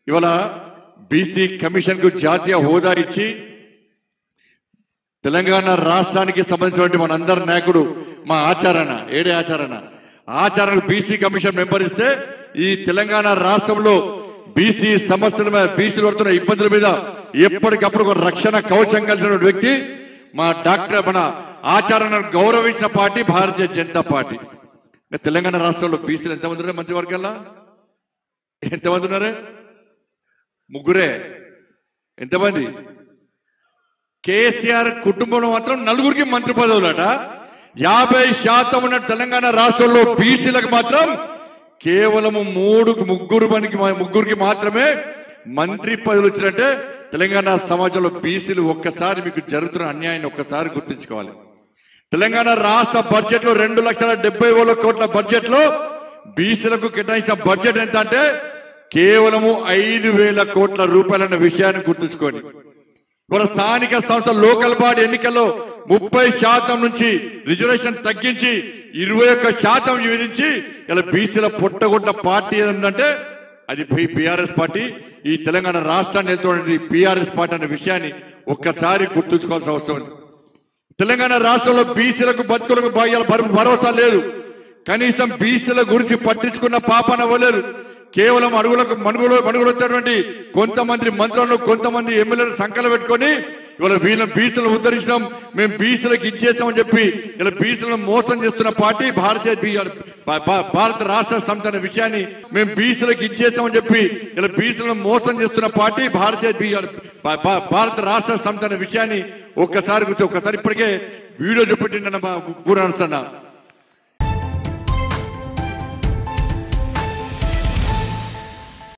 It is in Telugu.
ఇవాళ బీసీ కమిషన్ కు జాతీయ హోదా ఇచ్చి తెలంగాణ రాష్ట్రానికి సంబంధించినటువంటి మనందరి నాయకుడు మా ఆచారణ ఏడే ఆచారణ ఆచారణ బీసీ కమిషన్ మెంబర్ ఇస్తే ఈ తెలంగాణ రాష్ట్రంలో బీసీ సమస్యల మీద బీసీలు పడుతున్న ఇబ్బందుల మీద ఎప్పటికప్పుడు ఒక రక్షణ కవచం కలిసిన వ్యక్తి మా డాక్టర్ మన ఆచరణను గౌరవించిన పార్టీ భారతీయ జనతా పార్టీ ఇంకా తెలంగాణ రాష్ట్రంలో బీసీలు ఎంతమంది ఉన్నారు మంత్రివర్గంలో ఎంతమంది ఉన్నారు ముగ్గురే ఎంతమంది కేసీఆర్ కుటుంబంలో మాత్రం నలుగురికి మంత్రి పదవులట యాభై శాతం ఉన్న తెలంగాణ రాష్ట్రంలో బీసీలకు మాత్రం కేవలం మూడు ముగ్గురు మనకి ముగ్గురికి మాత్రమే మంత్రి పదవులు వచ్చినట్టే తెలంగాణ సమాజంలో బీసీలు ఒక్కసారి మీకు జరుగుతున్న అన్యాయాన్ని ఒక్కసారి గుర్తుంచుకోవాలి తెలంగాణ రాష్ట్ర బడ్జెట్ లో రెండు లక్షల డెబ్బై వేల కోట్ల బడ్జెట్ లో బీసీలకు కేటాయించిన బడ్జెట్ ఎంత అంటే కేవలము ఐదు వేల కోట్ల రూపాయలన్న విషయాన్ని గుర్తుంచుకోండి మన స్థానిక సంస్థ లోకల్ బాడీ ఎన్నికల్లో ముప్పై శాతం నుంచి రిజర్వేషన్ తగ్గించి ఇరవై ఒక్క శాతం విధించి ఇలా బీసీల పుట్టగొట్ట పార్టీ ఏంటంటే అది బీఆర్ఎస్ పార్టీ ఈ తెలంగాణ రాష్ట్రాన్ని వెళ్తున్నటువంటి బీఆర్ఎస్ పార్టీ అనే విషయాన్ని ఒక్కసారి గుర్తుంచుకోవాల్సిన అవసరం ఉంది తెలంగాణ రాష్ట్రంలో బీసీలకు బతుకులకు భాగ్యాల భరోసా లేదు కనీసం బీసీల గురించి పట్టించుకున్న పాపన అవ్వలేదు కేవలం అడుగులకు మనుగులు మనుగులొచ్చినటువంటి కొంతమంది మంత్రులను కొంతమంది ఎమ్మెల్యేలు సంకల పెట్టుకొని ఇవాళ వీళ్ళ బీసీలను ఉద్ధరించడం మేము బీసీలకు ఇచ్చేస్తామని చెప్పి ఇలా బీసీలను మోసం చేస్తున్న పార్టీ భారతీయ బీ- భా- భా- భారత రాష్ట్ర సమితి అనే విషయాన్ని మేము బీసీలకు ఇచ్చేస్తామని చెప్పి ఇలా బీసీలను మోసం చేస్తున్న పార్టీ భారతీయ బీ- భా- భా- భారత రాష్ట్ర సమితి అనే విషయాన్ని ఒక్కసారి గుర్తు ఒక్కసారి ఇప్పటికే వీడియో చూపెట్టిండన్న మా పూర్ణ